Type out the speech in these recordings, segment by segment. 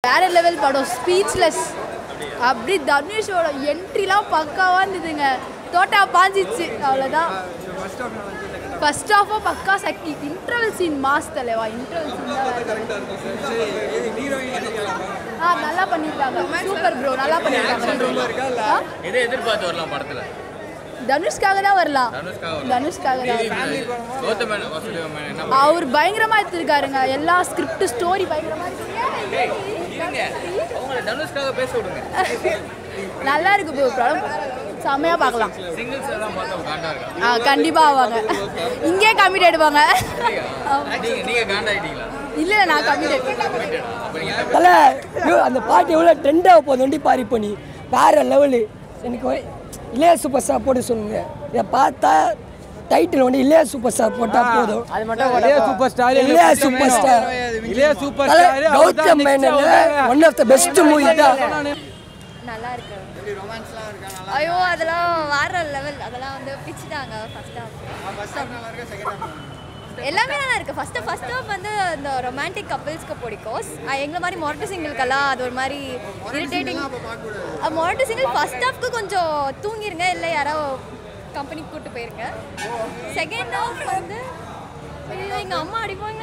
வேற லெவல் படம் ஸ்பீச்லெஸ் அப்படி தனுஷோட என்ட்ரிலாம் பக்காவாக இருந்ததுங்க தோட்டா பாஞ்சிச்சு அவ்வளோதான் ஃபர்ஸ்ட் ஆஃபும் பக்கா சக்தி இன்டர்வல் சீன் மாஸ் தலைவா இன்டர்வல் சீன் தான் வேற level. ஆ நல்லா பண்ணிருக்காங்க சூப்பர் ப்ரோ நல்லா பண்ணிருக்காங்க ஆ? எதை எதிர்பார்த்து வரலாம் படத்துல தனுஷ்காக தான் வரலாம் தனுஷ்காக வரலாம். தனுஷ்காக தான் வரலாம். கௌதம் மேனன், வாசுதேவ மேனன் என்ன அவர் பயங்கரமா எடுத்திருக்காருங்க எல்லா ஸ்கிரிப்ட் ஸ்டோரி பயங்கரமா இருக்கு இருங்க அவங்கள தனுஷ்காக பேச விடுங்க நல்லா இருக்கு ப்ரோ படம் செம்மையா பார்க்கலாம் சிங்கிள்ஸ் எல்லாம் பார்த்தா காண்டா இருக்கா ஆ கண்டிப்பா ஆவாங்க இங்கே கம்மிட் எடுப்பாங்க நீங்க நீங்க காண்டா ஆயிட்டீங்களா இல்ல நான் கம்மிட் அப்ப நீங்க என்ன தலை ஐயோ, அந்த பாட்டு எவ்வளோ ட்ரெண்டாக போகுது வண்டி பாரி பண்ணி வேற லெவலு எனக்கு ஒரே- இளைய சூப்பர் ஸ்டார் போட்டு சொல்லுங்க இதை பார்த்தா டைட்டில் வந்து இளைய சூப்பர் ஸ்டார் போட்டால் போதும் அது மட்டும் இளைய சூப்பர் ஸ்டார் இளைய சூப்பர் ஸ்டார் இளைய சூப்பர் தலை star Gautham Menon one of the best movie தான் நல்லா இருக்கு ஐயோ அதெல்லாம் வேற லெவல் அதெல்லாம் வந்து பிச்சுட்டாங்க ஃபர்ஸ்ட் ஹாஃப் எல்லாமே நல்லா இருக்கு ஃபர்ஸ்ட் ஃபர்ஸ்ட் ஹாஃப் வந்து இந்த ரொமான்டிக் கப்பிள்ஸ்க்கு பிடிக்கும் அஹ் எங்களை மாதிரி மொரட்டு சிங்கிள்க்கெல்லாம் அது ஒரு மாதிரி இரிட்டேட்டிங் மொரட்டு சிங்கிள் ஃபர்ஸ்ட் ஹாஃப்க்கு கொஞ்சம் தூங்கிருங்க இல்லை யாரோ கம்பெனிக்கு கூட்டு போயிருங்க செகண்ட் ஹாஃப் வந்து ஐயோ எங்க அம்மா அடிப்பாங்க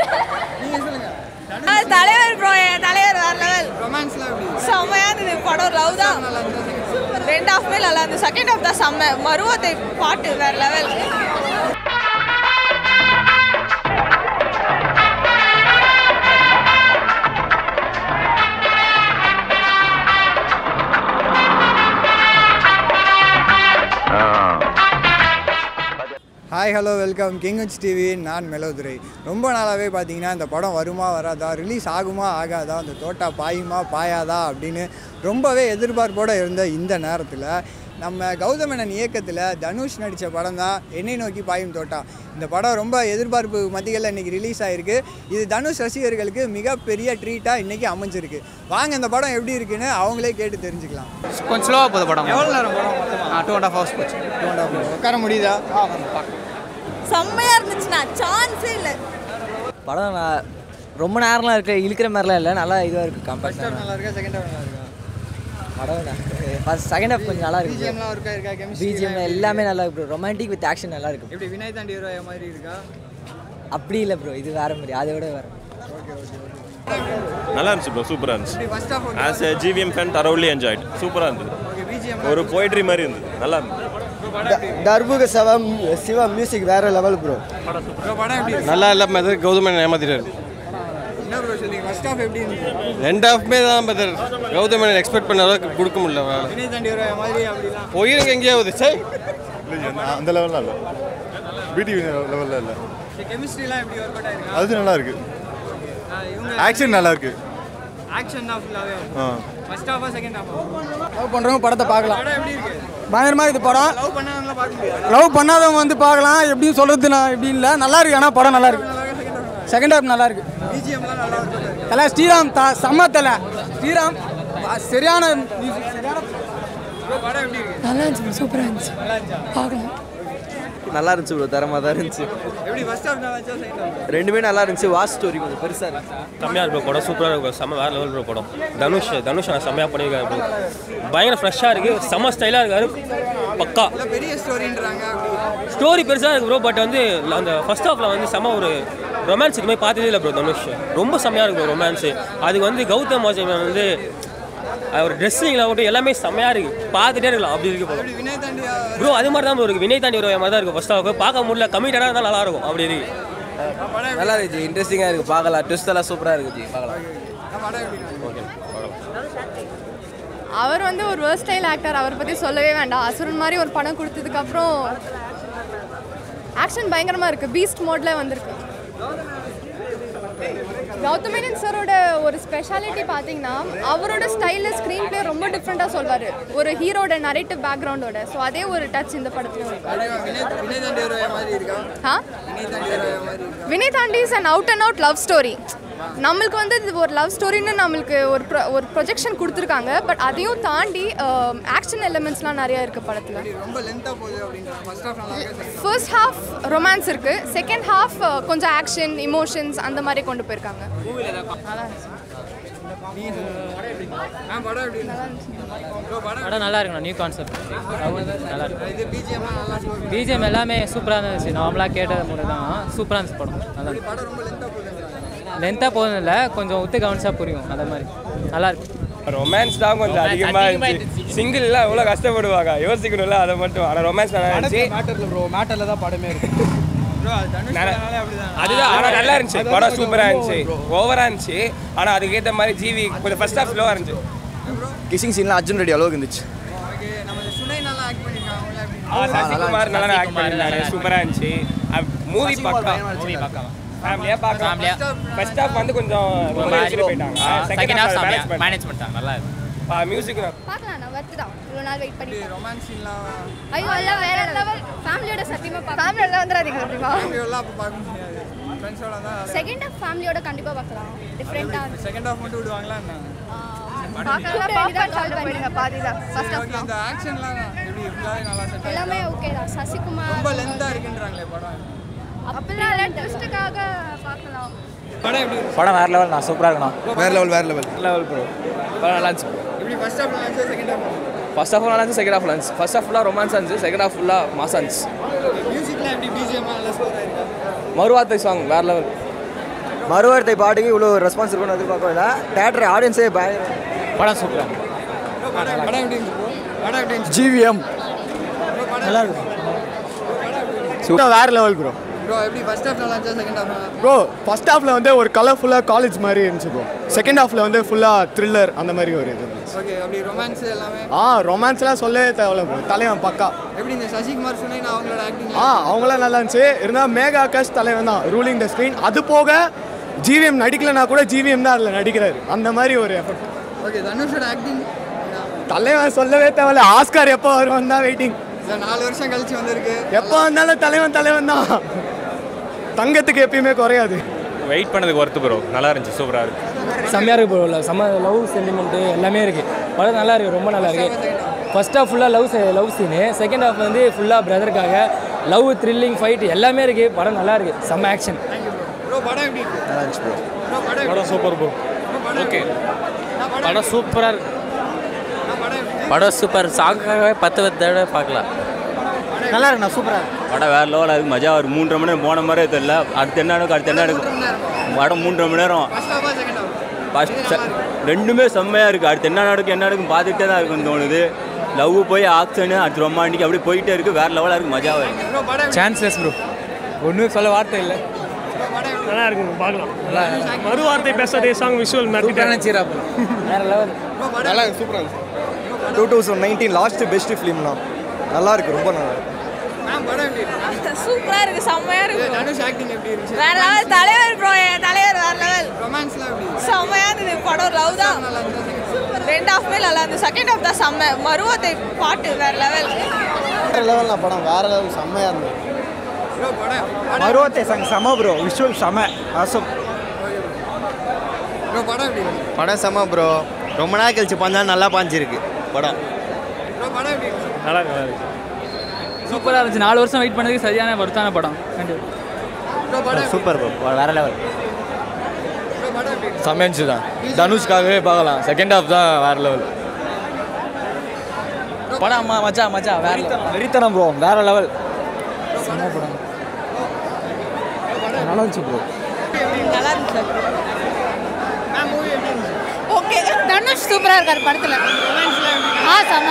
நம்ம தலைவர் ப்ரோ தலைவர் வேற லெவல் செம்மையா இருந்தது படம் லவ் தான் ரெண்டு ஹாஃப்மே நல்லா இருந்தது செகண்ட் ஹாஃப் தான் செம்ம மருவத்தை பாட்டு வேற level hi hello welcome kings TV நான் மெலோதுரை ரொம்ப நாளாகவே பார்த்தீங்கன்னா இந்த படம் வருமா வராதா ரிலீஸ் ஆகுமா ஆகாதா அந்த தோட்டா பாயுமா பாயாதா அப்படின்னு ரொம்பவே எதிர்பார்ப்போடு இருந்த இந்த நேரத்தில் நம்ம கௌதமேனன் இயக்கத்தில் தனுஷ் நடித்த படம் தான் என்னை நோக்கி பாயும் தோட்டா இந்த படம் ரொம்ப எதிர்பார்ப்பு மத்தியில் இன்றைக்கி ரிலீஸ் ஆகிருக்கு இது தனுஷ் ரசிகர்களுக்கு மிகப்பெரிய ட்ரீட்டாக இன்றைக்கி அமைஞ்சிருக்கு வாங்க இந்த படம் எப்படி இருக்குன்னு அவங்களே கேட்டு தெரிஞ்சுக்கலாம் கொஞ்சம் ஸ்லோவாக போகுது படம் எவ்வளோ நேரம் படம் டூ அண்ட் ஆஃப் ஹவர்ஸ் போச்சு உட்கார முடியுதா செம்மையா இருந்துச்சுண்ணா சான்ஸே இல்லை படம் நான் ரொம்ப நேரம்லாம் இருக்க இழுக்கிற மாதிரிலாம் இல்லை நல்லா இதுவாக இருக்குது கம்பேர் நல்லா இருக்கா செகண்ட் ஹாஃப் நல்லா இருக்கா படம் ஃபர்ஸ்ட் செகண்ட் ஹாஃப் கொஞ்சம் நல்லா இருக்கு பிஜிஎம்லாம் ஒர்க் ஆயிருக்கா கெமிஸ்ட்ரி பிஜிஎம் எல்லாமே நல்லா இருக்கு ப்ரோ ரொமான்டிக் வித் ஆக்ஷன் நல்லா இருக்கு எப்படி வினய் தாண்டி ஹீரோ மாதிரி இருக்கா அப்படி இல்லை ப்ரோ இது வேற மாதிரி அதை விட வேற நல்லா இருந்துச்சு ப்ரோ சூப்பராக இருந்துச்சு இப்படி first half as a GVM fan தரவுலி என்ஜாய்ட் சூப்பராக இருந்தது ஓகே பிஜிஎம் ஒரு போய்ட்ரி மாதிரி இருந்தது நல்லா இருந்தது தர்புக சிவம் சிவா மியூசிக் வேற லெவல் ப்ரோ ப்ரோ படம் எப்படி இருக்கு? நல்லா இல்லை மெதர் கௌதமன் ஏமாத்திட்டாரு என்ன ப்ரோ சொல்றீங்க ஃபர்ஸ்ட் ஹாஃப் எப்படி இருந்துச்சு ரெண்டு ஹாஃப்மே தான் மெதர் கௌதமன் எக்ஸ்பெக்ட் பண்ண அளவுக்கு கொடுக்க முடியல வேலை வினய் தாண்டி ஹீரோ மாதிரி அப்படிலாம் போயிருங்க எங்கேயாவது சே அந்த லெவலில் இல்லை பிடிவி லெவலில் இல்லை கெமிஸ்ட்ரிலாம் எப்படி ஒர்க் அவுட் ஆயிருக்கா அது நல்லா இருக்கு ஆ, இவங்க ஆக்ஷன் நல்லா இருக்கு ஆக்ஷன் தான் ஃபுல்லாவே ஆ ஃபர்ஸ்ட் ஹாஃபா செகண்ட் ஹாஃபா லவ் பண்ணுறவங்க படத்தை பார்க்கலாம் படம் எப்படி இருக்கு பயங்கரமாக இது படம் லவ் பண்ணாதவங்கள பார்க்க முடியாது லவ் பண்ணாதவங்க வந்து பார்க்கலாம் எப்படின்னு சொல்கிறது நான் எப்படி இல்லை நல்லா இருக்கு ஆனால் படம் நல்லா இருக்கு செகண்ட் ஹாஃப் நல்லா இருக்கு பிஜிஎம்லாம் நல்லா ஒர்க் அவுட் ஆயிருக்கு தலை ஸ்ரீராம் த செம்ம தலை ஸ்ரீராம் ப- சரியான music, சரியான ப்ரோ படம் எப்படி இருக்கு நல்லா இருந்துச்சு சூப்பராக இருந்துச்சு நல்லா இருந்துச்சா பார்க்கலாம் நல்லா இருந்துச்சு ப்ரோ தரமாக தான் இருந்துச்சு எப்படி ஃபர்ஸ்ட் ஹாஃப் நல்லா இருந்துச்சா செகண்ட் ஹாஃப் ரெண்டுமே நல்லா இருந்துச்சு வாஸ் ஸ்டோரி கொஞ்சம் பெருசாக இருந்துச்சு செம்மையாக இருக்கும் படம் சூப்பராக இருக்கும் செம்ம வேறு லெவல் ப்ரோ படம் தனுஷ் தனுஷ் நான் செம்மையாக பண்ணியிருக்காரு ப்ரோ பயங்கர ஃப்ரெஷ்ஷாக இருக்குது செம்ம ஸ்டைலாக இருக்காரு பக்கா இல்ல பெரிய ஸ்டோரின்றாங்க அப்படி ஸ்டோரி பெருசாக இருக்கு ப்ரோ பட் வந்து அந்த ஃபர்ஸ்ட் ஹாஃபில் வந்து செம்ம ஒரு ரொமான்ஸ் இதுமாதிரி பார்த்ததே இல்லை ப்ரோ தனுஷ் ரொம்ப செம்மையாக இருக்கும் ரொமான்ஸு அதுக்கு வந்து கௌதம் வாசன் வந்து அவர் ட்ரெஸ்ஸிங்கில் ஆகட்டும் எல்லாமே செம்மையாக இருக்குது பார்த்துட்டே இருக்கலாம் அப்படி இருக்கு படம் இப்படி வினய் தாண்டி ப்ரோ அது மாதிரி தான் ப்ரோ இருக்கு வினய் தாண்டி ஒரு மாதிரி தான் இருக்கும் ஃபர்ஸ்ட் ஹாஃப் பார்க்க முடியல கம்மிட்டடாக இருந்தால் நல்லா இருக்கும் அப்படி இருக்கு படம் நல்லா இருந்துச்சு இன்ட்ரெஸ்டிங்காக இருக்குது பார்க்கலாம் ட்விஸ்ட் எல்லாம் சூப்பராக இருக்குது பார்க்கலாம் படம் எப்படி அவர் வந்து ஒரு வேர்ஸ்டைல் ஆக்டர் அவரை பற்றி சொல்லவே வேண்டாம் அசுரன் மாதிரி ஒரு படம் கொடுத்ததுக்கப்புறம் ஆக்ஷன் பயங்கரமாக இருக்குது பீஸ்ட் மோடில் வந்திருக்கு கௌதமேனன் சாரோட ஒரு ஸ்பெஷாலிட்டி பார்த்தீங்கன்னா அவரோட ஸ்டைலில் ஸ்க்ரீன் ப்ளே ரொம்ப டிஃப்ரெண்ட்டாக சொல்வார் ஒரு ஹீரோட நரேட்டிவ் பேக்ரவுண்டோட ஸோ அதே ஒரு டச் இந்த படத்துலையும் இருக்கு வினய் வினய் தாண்டி ஹீரோ மாதிரி இருக்கா ஆ வினய் தாண்டி ஹீரோ மாதிரி இருக்கா வினய் தாண்டி is and out and out love story நம்மளுக்கு வந்து இது ஒரு லவ் ஸ்டோரின்னு நம்மளுக்கு ஒரு pro- ஒரு ப்ரொஜெக்ஷன் கொடுத்துருக்காங்க பட் அதையும் தாண்டி ஆக்ஷன் எலிமெண்ட்ஸ்லாம் நிறைய இருக்குது படத்தில் ரொம்ப லென்த்தாக போகுது அப்படின்றாங்க ஃபர்ஸ்ட் ஹாஃப் நல்லா இருக்கு ஃபர்ஸ்ட் ஹாஃப் ரொமான்ஸ் இருக்குது செகண்ட் ஹாஃப் கொஞ்சம் ஆக்ஷன் இமோஷன்ஸ் அந்த மாதிரி கொண்டு போயிருக்காங்க நல்லா இருந்துச்சு ஆ படம் எப்படி இருந்துச்சு ப்ரோ படம் படம் நல்லா இருக்குண்ணா நியூ கான்செப்ட் நல்லா இருக்கு இது பிஜிஎம் நல்லா score பிஜிஎம் எல்லாமே சூப்பராக இருந்துச்சு நார்மலாக கேட்ட முறை தான் சூப்பராக இருந்துச்சு படம் நல்லா பண்ணி- படம் ரொம்ப லென்த்தாக போகுதுன்றாங்க லென்த்தாக போதும் இல்லை கொஞ்சம் ஒத்து கவனிச்சா புரியும் அதே மாதிரி நல்லா இருக்கு ரொமான்ஸ் தான் கொஞ்சம் அதிகமாக இருந்துச்சு சிங்கிள்லாம் எவ்வளோ கஷ்டப்படுவாங்க யோசிக்கணும்ல அதை மட்டும் ஆனால் ரொமான்ஸ் நல்லா இருந்துச்சு மேட்டரில் ப்ரோ மேட்டரில் தான் படமே இருக்கு ப்ரோ அது தனுஷ் அப்படிதான் அதுதான் ஆனால் நல்லா இருந்துச்சு படம் சூப்பராக இருந்துச்சு ஓவராக இருந்துச்சு ஆனால் அதுக்கேற்ற மாதிரி ஜிவி கொஞ்சம் ஃபர்ஸ்ட் ஹாஃப் ஸ்லோவாக இருந்துச்சு கிசிங் சீன்லாம் அர்ஜுன் ரெட்டி அளவுக்கு இருந்துச்சு ஓகே நம்ம இந்த சுனை நல்லா ஆக்ட் பண்ணியிருக்காங்க அவங்கள எப்படி சசிகுமார் நல்லா ஆக்ட் பண்ணியிருந்தாரு சூப்பராக இருந்துச்சு மூவி பக்கா மூவி பக்கா ஃபேமிலியாக பார்க்கலாம் ஃபர்ஸ்ட் ஹாஃப் வந்து கொஞ்சம் ரொம்ப வச்சுட்டு போயிட்டாங்க செகண்ட் ஹாஃப் மேனேஜ் மேனேஜ் பண்ணிட்டாங்க நல்லா இருக்கு மியூசிக் பார்க்கலாம் நான் வர்த்து தான் இவ்வளோ நாள் வெயிட் பண்ணி ரொமான்ஸ் சீன்லாம் ஐயோ எல்லாம் வேற லெவல் ஃபேமிலியோட சத்தியமாக பார்க்கலாம் ஃபேமிலியோட வந்துடாதீங்க சத்தியமா ஃபேமிலியோடலாம் அப்போ பார்க்க முடியாது ஃப்ரெண்ட்ஸோட தான் செகண்ட் ஹாஃப் ஃபேமிலியோட கண்டிப்பாக பார்க்கலாம் டிஃப்ரெண்ட்டாக செகண்ட் ஹாஃப் மட்டும் விடுவாங்களா என்ன பார்க்கலாம் பாப்கார்ன் சால்வ் பண்ணுங்க பாதி தான் ஃபர்ஸ்ட் ஓகே ஹாஃப் இந்த ஆக்ஷன்லாம் எப்படி ஃபுல்லாக நல்லா செட் எல்லாமே ஓகே தான் சசிகுமார் ரொம்ப லென்த்தாக இருக்குன்றாங்களே படம் அப்படிலாம் இல்லை ட்விஸ்ட்டுக்காக பார்க்கலாம் படம் எப்படி இருந்துச்சு படம் வேறு லெவல் நான் சூப்பராக இருக்கணும் வேற லெவல் வேற லெவல் லெவல் ப்ரோ படம் நல்லா இருந்துச்சு எப்படி ஃபர்ஸ்ட் ஹாஃப் நல்லா செகண்ட் ஹாஃப் ஃபர்ஸ்ட் ஹாஃப் நல்லா இருந்துச்சு செகண்ட் ஹாஃப் இருந்துச்சு ஃபர்ஸ்ட் ஹாஃப் ஃபுல்லாக ரொமான்ஸ் இருந்துச்சு செகண்ட் ஹாஃப் ஃபுல்லாக மாசம் இருந்துச்சு மியூசிக்லாம் எப்படி பிஜிஎம் நல்லா ஸ்கோர் ஆயிருக்கா மறுவார்த்தை சாங் வேறு லெவல் மறுவார்த்தை பாட்டுக்கு இவ்வளோ ரெஸ்பான்ஸ் இருக்கும்னு எதிர்பார்க்கவே இல்லை தேட்டர் ஆடியன்ஸே பய படம் சூப்பராக ப்ரோ படம் படம் எப்படி இருந்துச்சு bro? படம் எப்படி இருந்துச்சு ஜிவிஎம் நல்லா இருக்கும் சூப்பர் வேற லெவல் ப்ரோ ப்ரோ எப்படி ஃபர்ஸ்ட் ஹாஃப் நல்லா இருந்துச்சா செகண்ட் ஹாஃப் நல்லா ப்ரோ ஃபர்ஸ்ட் ஹாஃபில் வந்து ஒரு கலர்ஃபுல்லாக காலேஜ் மாதிரி இருந்துச்சு ப்ரோ செகண்ட் ஹாஃபில் வந்து ஃபுல்லாக த்ரில்லர் அந்த மாதிரி ஒரு இது இருந்துச்சு ஓகே அப்படி ரொமான்ஸ் எல்லாமே ஆ ரொமான்ஸ்லாம் சொல்லவே தேவையில்ல ப்ரோ தலைவன் பக்கா எப்படி இந்த சசிகுமார் சுனை அவங்களோட ஆக்டிங் ஆ அவங்களாம் நல்லா இருந்துச்சு இருந்தால் மேகா ஆகாஷ் தலைவன் தான் ரூலிங் த ஸ்க்ரீன் அது போக ஜிவிஎம் நடிக்கலைன்னா கூட ஜிவிஎம் தான் அதில் நடிக்கிறாரு அந்த மாதிரி ஒரு எஃபெக்ட் ஓகே தனுஷோட ஆக்டிங் தலைவன் சொல்லவே தேவையில்ல ஆஸ்கார் எப்போ வருவான் தான் வெயிட்டிங் நாலு வருஷம் கழிச்சு வந்திருக்கு எப்போ வந்தாலும் தலைவன் தலைவன் தான் தங்கத்துக்கு எப்பயுமே குறையாது வெயிட் பண்ணதுக்கு ஒர்த்து ப்ரோ நல்லா இருந்துச்சு சூப்பராக இருக்கு செம்மையாக இருக்கு ப்ரோ இல்லை செம்ம லவ் சென்டிமெண்ட்டு எல்லாமே இருக்குது படம் நல்லா இருக்குது ரொம்ப நல்லா இருக்குது ஃபர்ஸ்ட் ஹாஃப் ஃபுல்லாக love love scene second half வந்து ஃபுல்லாக பிரதருக்காக லவ் த்ரில்லிங் ஃபைட் எல்லாமே இருக்குது படம் நல்லா இருக்குது செம்ம ஆக்ஷன் ப்ரோ படம் எப்படி இருக்கு நல்லா இருந்துச்சு ப்ரோ ப்ரோ படம் எப்படி படம் சூப்பர் ப்ரோ bro, படம் ஓகே நான் படம் படம் சூப்பராக இருக்கு நான் படம் எப்படி படம் சூப்பர் சாங்காகவே பத்து பத்து தடவை பார்க்கலாம் நல்லா இருக்குண்ணா சூப்பராக இருக்கு படம் வேறு லெவலாக இருக்குது மஜா ஒரு மூன்றரை மணி நேரம் போன மாதிரியே தெரியல அடுத்த என்ன நடக்கும் அடுத்த என்ன நடக்கும் படம் மூன்றரை மணி நேரம் ஃபர்ஸ்ட் ஹாஃபா செகண்ட் ஹாஃப் ஃபஸ்ட் ரெண்டுமே செம்மையாக இருக்குது அடுத்து என்ன நடக்கும் என்ன நடக்கும் பார்த்துட்டே தான் இருக்குன்னு தோணுது லவ் போய் ஆக்ஷனு அடுத்து ரொமாண்டிக் அப்படி போயிட்டே இருக்குது வேறு லெவலாக இருக்குது மஜாவாக இருக்குது ப்ரோ படம் எப்படி சான்ஸ்லெஸ் ப்ரோ ஒன்றும் சொல்ல வார்த்தை இல்லை bro, படம் எப்படி நல்லா இருக்கும் பார்க்கலாம் மறுவார்த்தை பேசாதே சாங் விஷுவல் சூப்பரான சீரா ப்ரோ வேறு லெவல் ப்ரோ படம் நல்லா சூப்பராக இருந்துச்சு two thousand nineteen last best ஃபிலிம்னா நல்லா இருக்கு ரொம்ப நல்லா இருக்கு மேம் படம் எப்படி இருக்கு சூப்பரா இருக்கு செம்மையா ஏய், இருக்கு தனுஷ் ஆக்டிங் எப்படி இருந்துச்சு வேற லெவல் தலைவர் ப்ரோ தலைவர் வேற லெவல் ரொமான்ஸ்லாம் எப்படி செம்மையா இருந்தது படம் லவ் தான் நல்லா இருந்துச்சா செகண்ட் ஹாஃப் ரெண்டு ஹாஃப்மே நல்லா இருந்தது செகண்ட் ஹாஃப் தான் செம்ம மருவத்தை பாட்டு வேற லெவல் வேற லெவல்னா படம் வேற லெவல் செம்மையாக இருந்தது ப்ரோ படம் மறுவார்த்தை சாங் செம ப்ரோ விஷுவல் செம ஆசம் ப்ரோ படம் எப்படி இருக்கு படம் செம ப்ரோ ரொம்ப நாள் கழிச்சு பார்த்தா நல்லா பாஞ்சிருக்கு படம் ப்ரோ படம் எப்படி இருக்கு நல்லா இருக்கு நல்லா இருக்கு சூப்பராக இருந்துச்சு நாலு வருஷம் வெயிட் பண்ணதுக்கு சரியான வருத்தான படம் கண்டிப்பாக ப்ரோ படம் சூப்பர் ப்ரோ வேற லெவல் ப்ரோ படம் எப்படி இருக்கு செம்மையாச்சு தான் தனுஷ்காகவே பார்க்கலாம் செகண்ட் ஹாஃப் தான் வேறு லெவல் படம் மச்சா மச்சா வேற வெறித்தனம் ப்ரோ வேற லெவல் செம்ம படம் நல்லா இருந்துச்சு ப்ரோ நல்லா இருந்துச்சு மேம் மூவி எப்படி இருந்துச்சு ஓகே தனுஷ் சூப்பராக இருக்கார் படத்தில் ஆ செம்ம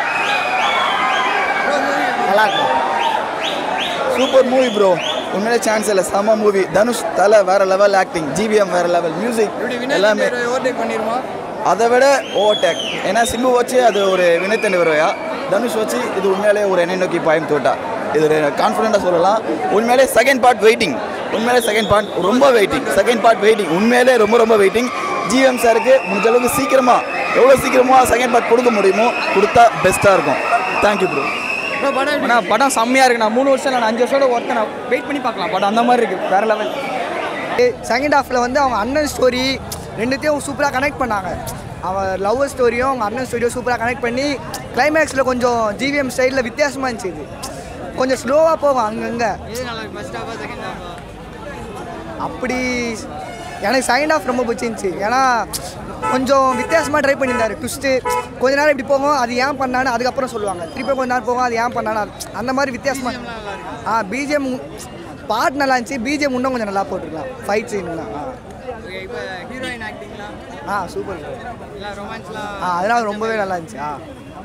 நல்லா இருக்கும் சூப்பர் மூவி ப்ரோ உண்மையிலே சான்ஸ் இல்லை செம மூவி தனுஷ் தலை வேற லெவல் ஆக்டிங் ஜிவிஎம் வேற லெவல் மியூசிக் எப்படி வினய் எல்லாமே ஓவர்டேக் பண்ணிருமா அதை விட ஓவர்டேக் ஏன்னா சிம்பு வச்சு அது ஒரு வினைத்தண்டு வருவையா தனுஷ் வச்சு இது உண்மையிலே ஒரு என்னை நோக்கி பாயம் தோட்டா இது கான்ஃபிடென்ட்டாக சொல்லலாம் உண்மையிலே செகண்ட் பார்ட் வெயிட்டிங் உண்மையிலே செகண்ட் பார்ட் ரொம்ப வெயிட்டிங் செகண்ட் பார்ட் வெயிட்டிங் உண்மையிலே ரொம்ப ரொம்ப வெயிட்டிங் ஜிஎம் சாருக்கு முடிஞ்ச அளவுக்கு சீக்கிரமாக எவ்வளோ சீக்கிரமாக செகண்ட் பார்ட் கொடுக்க முடியுமோ கொடுத்தா பெஸ்ட்டாக இருக்கும் தேங்க்யூ ப்ரோ ப்ரோ படம் எப்படி ஆனால் படம் செம்மையாக இருக்கு நான் மூணு வருஷம் நான் அஞ்சு வருஷோட ஒருத்தன் நான் வெயிட் பண்ணி பார்க்கலாம் படம் அந்த மாதிரி இருக்கு வேற லெவல் செகண்ட் ஹாஃபில் வந்து அவங்க அண்ணன் ஸ்டோரி ரெண்டுத்தையும் சூப்பராக கனெக்ட் பண்ணாங்க அவன் லவ் ஸ்டோரியும் அவங்க அண்ணன் ஸ்டோரியும் சூப்பராக கனெக்ட் பண்ணி கிளைமேக்ஸில் கொஞ்சம் ஜிவிஎம் ஸ்டைலில் வித்தியாசமாக இருந்துச்சு இது கொஞ்சம் ஸ்லோவாக போகும் அங்கங்கே எது நல்லா இருக்கு ஃபர்ஸ்ட் ஹாஃபா செகண்ட் ஹாஃபா அப்படி எனக்கு செகண்ட் ஹாஃப் ரொம்ப பிடிச்சிருந்துச்சி ஏன்னா கொஞ்சம் வித்தியாசமாக ட்ரை பண்ணியிருந்தாரு ட்விஸ்ட்டு கொஞ்ச நேரம் இப்படி போகும் அது ஏன் பண்ணான்னு அதுக்கப்புறம் சொல்லுவாங்க திருப்பி கொஞ்ச நேரம் போகும் அது ஏன் பண்ணான்னு அது- அந்த மாதிரி வித்தியாசமாக ஆ பிஜிஎம் பாட் நல்லா இருந்துச்சு பிஜிஎம் இன்னும் கொஞ்சம் நல்லா போட்டிருக்கலாம் ஃபைட் சீன்லாம் ஆ இப்போ ஹீரோயின் ஆக்டிங்லாம் ஆ சூப்பர் இல்லை ரொமான்ஸ்லாம் ஆ அதெல்லாம் ரொம்பவே நல்லா இருந்துச்சு ஆ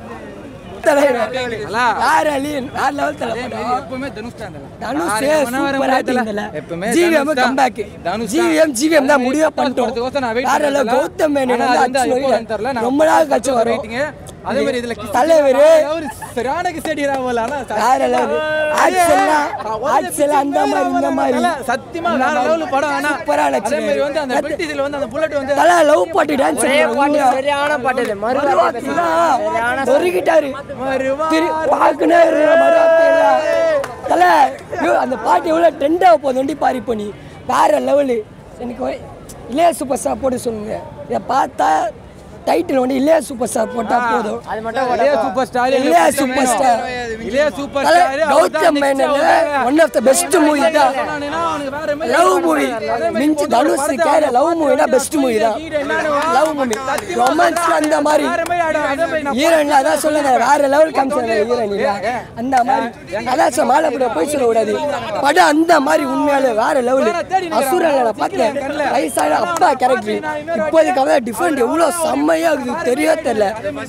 எப்பவுமே தனுஷ் தான் எப்பவுமே ஜிவிஎம் கம்பேக் ஜிவிஎம் ஜிவிஎம் தான் முடிவே பண்ணிட்டோம் வேற level. கௌதம் மேனன் வந்து அடிச்சு ரொம்ப நாள் கழிச்சு வரும் அதே மாதிரி இதுல தலைவர் ஒரு சரியான கிசடி ராவல் ஆனா வேற level. ஆக்செல்லாம் ஆக்செல்லாம் அந்த மாதிரி இந்த மாதிரி சத்தியமா வேற லெவல் படம் ஆனா சூப்பரா அதே மாதிரி வந்து அந்த பெட்டிஸ்ல வந்து அந்த புல்லட் வந்து தலை லவ் பாட்டு டான்ஸ் ஒரே பாட்டு, சரியான பாட்டு இது. மறுவார்த்தை சரியான ஒருகிட்டாரு பார்க்கனே தலை ஐயோ, அந்த பாட்டு எவ்வளோ ட்ரெண்டாக போகுது வண்டி பாரி பண்ணி வேற லெவலு எனக்கு ஒரே- இளைய சூப்பர் ஸ்டார் போட்டு சொல்லுங்க இதை பார்த்தா டைட்டில் வந்து இளைய சூப்பர் ஸ்டார் போட்டா போதும் அது மட்டும் இளைய சூப்பர் ஸ்டார் இளைய சூப்பர் ஸ்டார் இளைய சூப்பர் தலை, star Gautham Menon one of the best movie தான் லவ் மூவி மிஞ்சி தனுஷ் கேர லவ் மூவினா பெஸ்ட் மூவி தான் லவ் மூவி ரொமான்ஸ் அந்த மாதிரி ஹீரோயின் அதான் சொல்லுங்க வேற லெவல் காமிச்சாங்க ஹீரோயின் அந்த மாதிரி அதான் சார் மாலைப்பட போய் சொல்லக்கூடாது படம் அந்த மாதிரி உண்மையாலே வேற லெவல் அசுரன் நான் பார்த்தேன் வயசான அப்பா கேரக்டர் இப்போதைக்கு அவன் டிஃப்ரெண்ட் எவ்வளோ செம்மையா இருக்குது தெரியவே தெரியல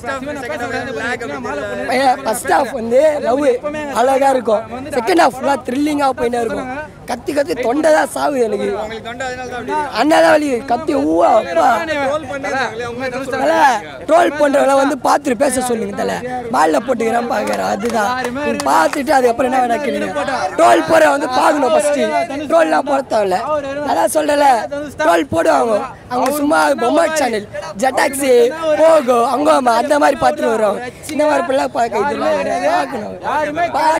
ஃபர்ஸ்ட் ஹாஃப் வந்து லவ் அழகா இருக்கும் செகண்ட் ஹாஃப் ஃபுல்லாக த்ரில்லிங்காக போயினே இருக்கும் கத்தி கத்தி தொண்டை தான் சாவுது எனக்கு அண்ணா தான் வலி கத்தி ஊவா அப்பா தல ட்ரோல் பண்றவங்கள வந்து பார்த்துட்டு பேச சொல்லுங்க தல மாலில் போட்டுக்கிறேன் பார்க்குறேன் அதுதான் நீ பார்த்துட்டு அதுக்கப்புறம் என்ன வேணா கேளுங்க ட்ரோல் போற வந்து பார்க்கணும் ஃபர்ஸ்ட் ட்ரோல்லாம் போட தேவையில்ல அதான் சொல்றல ட்ரோல் போடுவாங்க அவங்க சும்மா பொம்மை சேனல் ஜெட்டாக்ஸி போகோ அங்கோமா அந்த மாதிரி பார்த்துட்டு வருவாங்க இந்த மாதிரி பிள்ளை பார்க்க இதெல்லாம் பார்க்கணும்